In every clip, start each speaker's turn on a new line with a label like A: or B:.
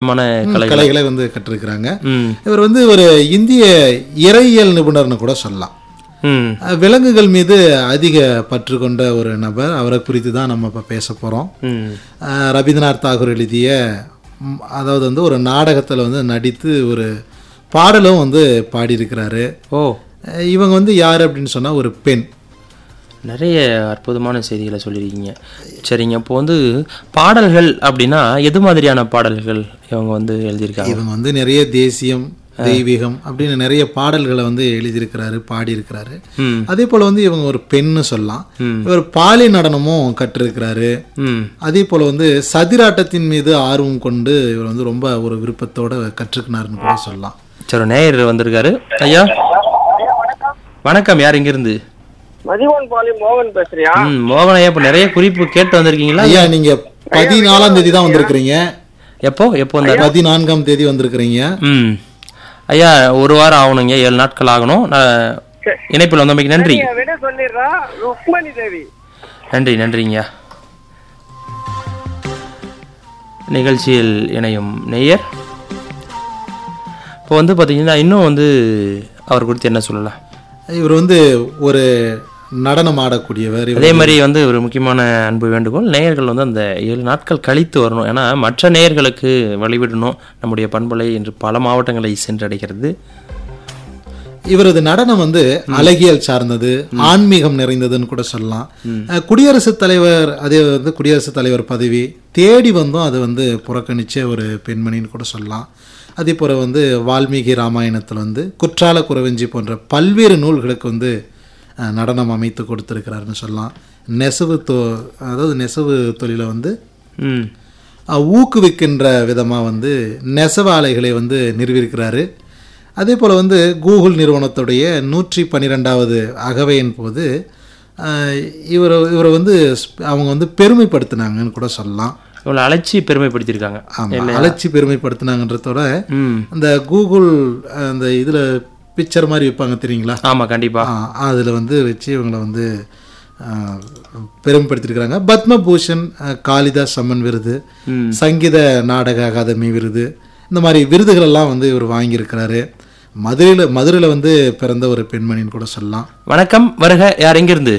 A: விதமான கலை
B: கலைகளை வந்து கற்றிருக்கிறாங்க
A: ம்
B: இவர் வந்து ஒரு இந்திய இறையியல் நிபுணர்னு கூட சொல்லலாம்
A: ம்
B: அஹ் விலங்குகள் மீது அதிக பற்று கொண்ட ஒரு நபர் அவரை குறித்து தான் நம்ம இப்போ பேச போகிறோம்
A: ம்
B: ரவீந்திரநாத் தாகூர் எழுதிய ம், அதாவது வந்து ஒரு நாடகத்தில் வந்து நடித்து ஒரு பாடலும் வந்து பாடியிருக்கிறாரு
A: ஓ
B: அஹ் இவங்க வந்து யார் அப்படின்னு சொன்னால் ஒரு பெண்
A: நிறைய அற்புதமான செய்திகளை சொல்லியிருக்கீங்க சரிங்க இப்போ வந்து பாடல்கள் அப்படின்னா எது மாதிரியான பாடல்கள் இவங்க வந்து எழுதியிருக்காங்க
B: இவங்க வந்து நிறைய தேசியம் தெய்வீகம் அப்படின்னு நிறைய பாடல்களை வந்து எழுதியிருக்கிறாரு பாடியிருக்கிறாரு
A: ம்
B: அதே போல் வந்து இவங்க ஒரு பெண்ணு சொல்லலாம் இவர் பாலி நடனமும் கற்றிருக்கிறாரு
A: ம்
B: அதே போல் வந்து சதிராட்டத்தின் மீது ஆர்வம் கொண்டு இவர் வந்து ரொம்ப ஒரு விருப்பத்தோட கற்றுக்கினாருன்னு கூட சொல்லலாம்
A: சரி ஒரு நேயர் வந்திருக்காரு ஐயா வணக்கம் யார் இங்கிருந்து
C: மதிவான் பாலி மோகன் பேசுறியா
A: ம் மோகன் ஐயா இப்போ நிறைய குறிப்பு கேட்டு வந்திருக்கீங்களா
B: ஐயா நீங்க பதினாலாம் தேதி தான் வந்திருக்கிறீங்க
A: எப்போ எப்போ வந்தாரு
B: பதினான்காம் தேதி வந்திருக்கிறீங்க
A: ம் ஐயா ஒரு வாரம் ஆகணுங்க ஏழு நாட்கள் ஆகணும் நான் இணைப்பில் வந்தமைக்கு நன்றி
C: நீங்க விட சொல்லிடுறா ருக்மணி தேவி
A: நன்றி நன்றிங்க நிகழ்ச்சியில் இணையும் நேயர் இப்போ வந்து பார்த்தீங்கன்னா இன்னும் வந்து அவர் குறித்து என்ன சொல்லலாம்
B: இவர் வந்து ஒரு நடனம் ஆடக்கூடியவர் இவர்
A: அதே மாதிரி வந்து ஒரு முக்கியமான அன்பு வேண்டுகோள் நேயர்கள் வந்து அந்த ஏழு நாட்கள் கழித்து வரணும் ஏன்னா மற்ற நேயர்களுக்கு வழிவிடணும் நம்முடைய பண்பலை இன்று பல மாவட்டங்களை சென்றடைகிறது
B: இவரது நடனம் வந்து அழகியல் சார்ந்தது ஆன்மீகம் நிறைந்ததுன்னு கூட சொல்லலாம் அஹ், குடியரசுத் தலைவர் அதே வந்து குடியரசுத் தலைவர் பதவி தேடி வந்தும் அது வந்து புறக்கணிச்ச ஒரு பெண்மணின்னு கூட சொல்லலாம் அதே போல் வந்து வால்மீகி ராமாயணத்தில் வந்து குற்றால குறவஞ்சி போன்ற பல்வேறு நூல்களுக்கு வந்து அஹ், நடனம் அமைத்து கொடுத்துருக்கிறாருன்னு சொல்லலாம் நெசவு தொ அதாவது நெசவு தொழிலை வந்து
A: ம்
B: அஹ், ஊக்குவிக்கின்ற விதமாக வந்து நெசவு ஆலைகளை வந்து நிறுவியிருக்கிறாரு அதே போல் வந்து கூகுள் நிறுவனத்துடைய நூற்றி பன்னிரெண்டாவது அகவையின் போது அஹ், இவர் இவரை வந்து ஸ்ப- அவங்க வந்து பெருமைப்படுத்தினாங்கன்னு கூட சொல்லலாம்
A: இவ்வளோ அழைச்சி பெருமைப்படுத்தியிருக்காங்க
B: ஆமாம் அழைச்சி பெருமைப்படுத்தினாங்கன்றதோட
A: ம்
B: அந்த கூகுள் அஹ், அந்த இதில் பிக்சர் மாதிரி வைப்பாங்க தெரியுங்களா
A: ஆமாம் கண்டிப்பாக
B: அதில் வந்து வச்சு இவங்களை வந்து அஹ், பெருமைப்படுத்தியிருக்கிறாங்க பத்மபூஷன் அஹ், காளிதாஸ் சம்மன் விருது
A: ம்.
B: சங்கீத நாடக அகாதமி விருது இந்த மாதிரி விருதுகள் எல்லாம் வந்து இவர் வாங்கியிருக்கிறாரு மதுரையில் மதுரையில் வந்து பிறந்த ஒரு பெண்மணின்னு கூட சொல்லலாம்
A: வணக்கம் வருக யார் எங்கிருந்து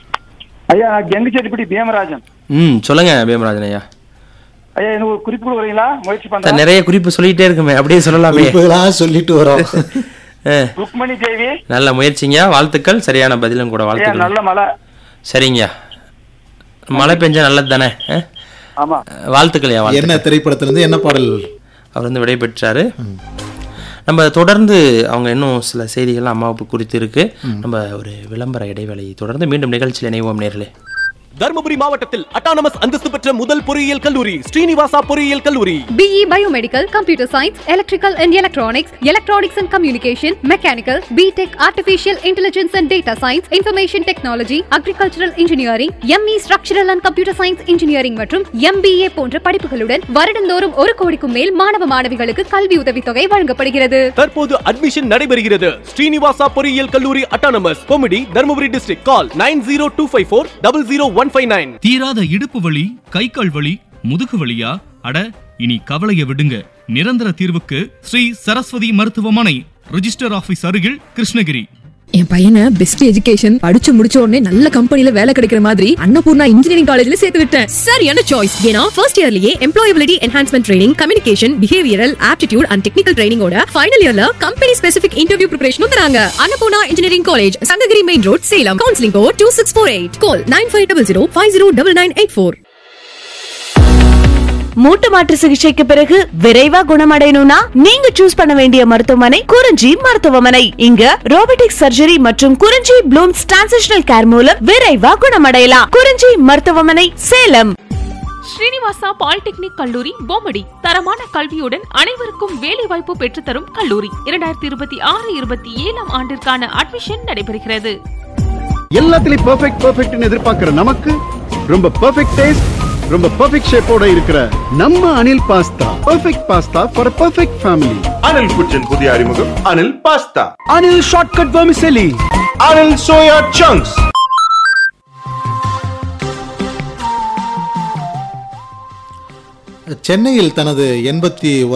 D: ஐயா நான் கெங்குச்செட்டிப்பட்டி பீமராஜன்
A: ம் சொல்லுங்க பேமராஜன் ஐயா
D: ஐயா எனக்கு ஒரு குறிப்பு கொடுக்குறீங்களா முயற்சி
A: சார்,
D: பண்றேன்
A: நிறைய குறிப்பு சொல்லிட்டே இருக்குமே அப்படியே சொல்லலாமே
B: குறிப்புகளாக சொல்லிட்டு வரோம்
A: ஆ,
D: ருக்மணி தேவி
A: நல்ல முயற்சிங்க வாழ்த்துக்கள் சரியான பதிலும் கூட
D: ஐயா
A: வாழ்த்துக்கள்
D: நல்ல மழை
A: சரிங்க மழை பெஞ்சா நல்லது தானே ஆ?
D: ஆமா
A: வாழ்த்துக்கள் ஐயா வாழ்த்து
B: என்ன திரைப்படத்திலிருந்து என்ன பாடல்
A: அவர் வந்து விடை பெற்றாரு நம்ம தொடர்ந்து அவங்க இன்னும் சில செய்திகள் அம்மாவுக்கு குறித்து இருக்கு நம்ம ஒரு விளம்பர இடைவேளை தொடர்ந்து மீண்டும் நிகழ்ச்சியில் இணைவோம் நேர்களே
E: தருமபுரி மாவட்டத்தில் அட்டானமஸ் அந்தஸ்து பெற்ற முதல் பொறியியல் கல்லூரி ஸ்ரீனிவாசா பொறியியல் கல்லூரி
F: BE Biomedical, Computer Science, Electrical and Electronics, Electronics and Communication, Mechanical, BTech, Artificial Intelligence and Data Science, Information Technology, Agricultural Engineering, ME Structural and Computer Science Engineering மற்றும் MBA போன்ற படிப்புகளுடன் வருடந்தோறும் ஒரு கோடிக்கும் மேல் மாணவ மாணவிகளுக்கு கல்வி உதவித்தொகை வழங்கப்படுகிறது
E: தற்போது அட்மிஷன் நடைபெறுகிறது ஸ்ரீனிவாசா பொறியியல் கல்லூரி அட்டானமஸ் கொமிடி Dharmapuri district call nine zero two five four double zero one five nine
G: தீராத இடுப்பு வலி கை கால் வலி முதுகு வலியா அட இனி கவலைய விடுங்க நிரந்தர தீர்வுக்கு ஸ்ரீ சரஸ்வதி மருத்துவமனை ரிஜிஸ்டர் ஆபீஸ் அருகில் கிருஷ்ணகிரி
H: என் பையனை பெஸ்ட் எஜுகேஷன் படிச்சு முடிச்ச உடனே நல்ல கம்பெனில வேலை கிடைக்கிற மாதிரி அன்னபூர்ணா இன்ஜினியரிங் காலேஜ்ல சேர்த்து விட்டேன் சரியான சாய்ஸ் ஏன்னா ஃபர்ஸ்ட் இயர்லயே employability enhancement training communication behavioural aptitude and technical ட்ரைனிங்கோட ஃபைனல் இயர்ல கம்பெனி ஸ்பெசிபிக் இன்டர்வியூ ப்ரிப்பரேஷனும் தராங்க Annapurna engineering college Sankagiri main road Salem counselling code two six four eight call nine five double zero five zero double nine eight four
I: மூட்டு மாற்று சிகிச்சைக்கு பிறகு விரைவா குணமடையணும்னா நீங்க சூஸ் பண்ண வேண்டிய மருத்துவமனை குறிஞ்சி மருத்துவமனை இங்க ரோபோட்டிக் சர்ஜரி மற்றும் குறிஞ்சி ப்ளூம்ஸ் டிரான்சிஷனல் கேர் மூலம் விரைவா குணமடையலாம் குறிஞ்சி மருத்துவமனை சேலம்
J: ஸ்ரீனிவாசா பாலிடெக்னிக் கல்லூரி பொம்மடி தரமான கல்வியுடன் அனைவருக்கும் வேலைவாய்ப்பு பெற்றுத்தரும் கல்லூரி இரண்டாயிரத்தி இருபத்தி ஆறு இருபத்தி ஏழாம் ஆண்டிற்கான அட்மிஷன் நடைபெறுகிறது
K: எல்லாத்துலயும் பெர்ஃபெக்ட் பெர்ஃபெக்ட்னு எதிர்பார்க்கிற நமக்கு ரொம்ப பெர்ஃபெக்ட் டேஸ்ட் ரொம்ப பெர்ஃபெக்ட் ஷேப்போட இருக்கிற நம்ம Anil pasta perfect pasta for perfect family
L: Anil குச்சின் புதிய அறிமுகம் Anil pasta
K: Anil shortcut vermicelli
L: Anil soya chunks
B: சென்னையில் தனது எண்பத்தி